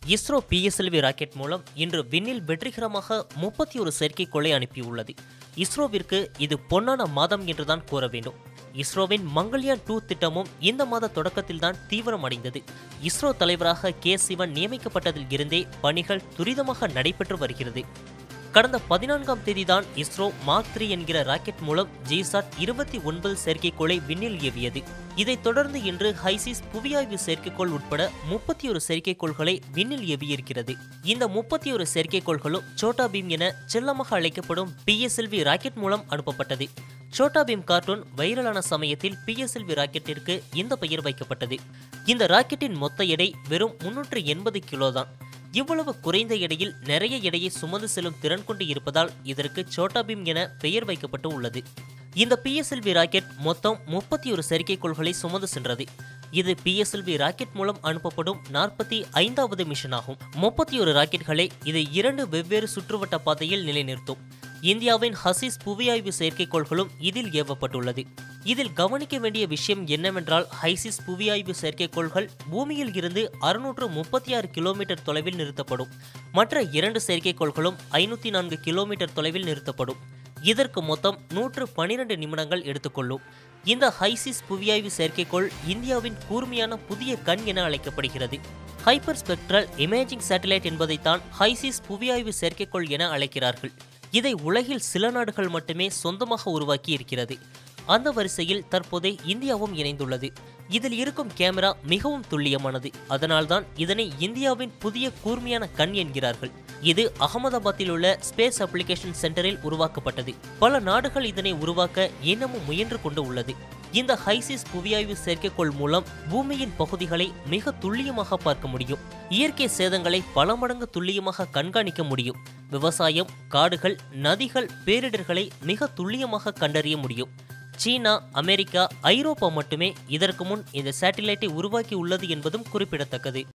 ISRO PSLV rocket மூலம் இன்று விண்ணில் வெற்றிகரமாக முப்பத்தி ஒரு செயற்கைக்கோளை அனுப்பியுள்ளது இஸ்ரோவிற்கு இது பொன்னான மாதம் என்றுதான் கூற வேண்டும் இஸ்ரோவின் மங்கள்யான் டூ திட்டமும் இந்த மாத தொடக்கத்தில்தான் தீவிரமடைந்தது இஸ்ரோ தலைவராக கே சிவன் நியமிக்கப்பட்டதில் இருந்தே பணிகள் துரிதமாக நடைபெற்று வருகிறது கடந்த பதினான்காம் தேதிதான் இஸ்ரோ மார்க் த்ரீ என்கிற ராக்கெட் மூலம் ஜிசாட் இருபத்தி ஒன்பது செயற்கைக்கோளை விண்ணில் ஏவியது இதைத் தொடர்ந்து இன்று ஹைசிஸ் புவியாய்வு செயற்கைக்கோள் உட்பட முப்பத்தி ஒரு செயற்கைக்கோள்களை விண்ணில் ஏவியிருக்கிறது இந்த முப்பத்தி ஒரு செயற்கைக்கோள்களும் சோட்டா பீம் என செல்லமாக அழைக்கப்படும் பிஎஸ்எல்வி ராக்கெட் மூலம் அனுப்பப்பட்டது சோட்டா பீம் கார்ட்டூன் வைரலான சமயத்தில் பிஎஸ்எல்வி ராக்கெட்டிற்கு இந்த பெயர் வைக்கப்பட்டது இந்த ராக்கெட்டின் மொத்த எடை வெறும் முன்னூற்று எண்பது கிலோ தான் இவ்வளவு குறைந்த எடையில் நிறைய எடையை சுமந்து செல்லும் திறன் கொண்டு இருப்பதால் இதற்கு சோட்டா பீம் என பெயர் வைக்கப்பட்டு உள்ளது இந்த பிஎஸ்எல்வி ராக்கெட் மொத்தம் முப்பத்தி ஒரு செயற்கைக்கோள்களை சுமந்து சென்றது இது பிஎஸ்எல்வி ராக்கெட் மூலம் அனுப்பப்படும் நாற்பத்தி ஐந்தாவது மிஷன் ஆகும் முப்பத்தி ஒரு ராக்கெட்களை இது இரண்டு வெவ்வேறு சுற்றுவட்ட பாதையில் நிலைநிறுத்தும் இந்தியாவின் ஹசீஸ் புவியாய்வு செயற்கைக்கோள்களும் இதில் ஏவப்பட்டுள்ளது இதில் கவனிக்க வேண்டிய விஷயம் என்னவென்றால் ஹைசிஸ் புவியாய்வு செயற்கைக்கோள்கள் பூமியில் இருந்து அறுநூற்று முப்பத்தி ஆறு கிலோமீட்டர் தொலைவில் நிறுத்தப்படும் மற்ற இரண்டு செயற்கைக்கோள்களும் ஐநூற்றி நான்கு கிலோமீட்டர் தொலைவில் நிறுத்தப்படும் இதற்கு மொத்தம் நூற்று பனிரெண்டு நிமிடங்கள் எடுத்துக்கொள்ளும் இந்த ஹைசிஸ் புவியாய்வு செயற்கைக்கோள் இந்தியாவின் கூர்மையான புதிய கண் என அழைக்கப்படுகிறது ஹைப்பர் ஸ்பெக்ட்ரல் இமேஜிங் சேட்டலைட் என்பதைத்தான் ஹைசிஸ் புவியாய்வு செயற்கைக்கோள் என அழைக்கிறார்கள் இதை உலகில் சில நாடுகள் மட்டுமே சொந்தமாக உருவாக்கி இருக்கிறது அந்த வரிசையில் தற்போதே இந்தியாவும் இணைந்துள்ளது இதில் இருக்கும் கேமரா மிகவும் துல்லியமானது அதனால்தான் இதனை இந்தியாவின் புதிய கூர்மையான கண் என்கிறார்கள் இது அகமதாபாத்தில் உள்ள ஸ்பேஸ் அப்ளிகேஷன் சென்டரில் உருவாக்கப்பட்டது பல நாடுகள் இதனை உருவாக்க இன்னமும் முயன்று கொண்டு உள்ளது இந்த ஹைசிஸ் புவியாய்வு செயற்கைக்கோள் மூலம் பூமியின் பகுதிகளை மிக துல்லியமாக பார்க்க முடியும் இயற்கை சேதங்களை பல மடங்கு துல்லியமாக கண்காணிக்க முடியும் விவசாயம் காடுகள் நதிகள் பேரிடர்களை மிக துல்லியமாக கண்டறிய முடியும் சீனா அமெரிக்கா ஐரோப்பா மட்டுமே இதற்கு முன் இந்த சேட்டிலைட்டை உருவாக்கி உள்ளது என்பதும் குறிப்பிடத்தக்கது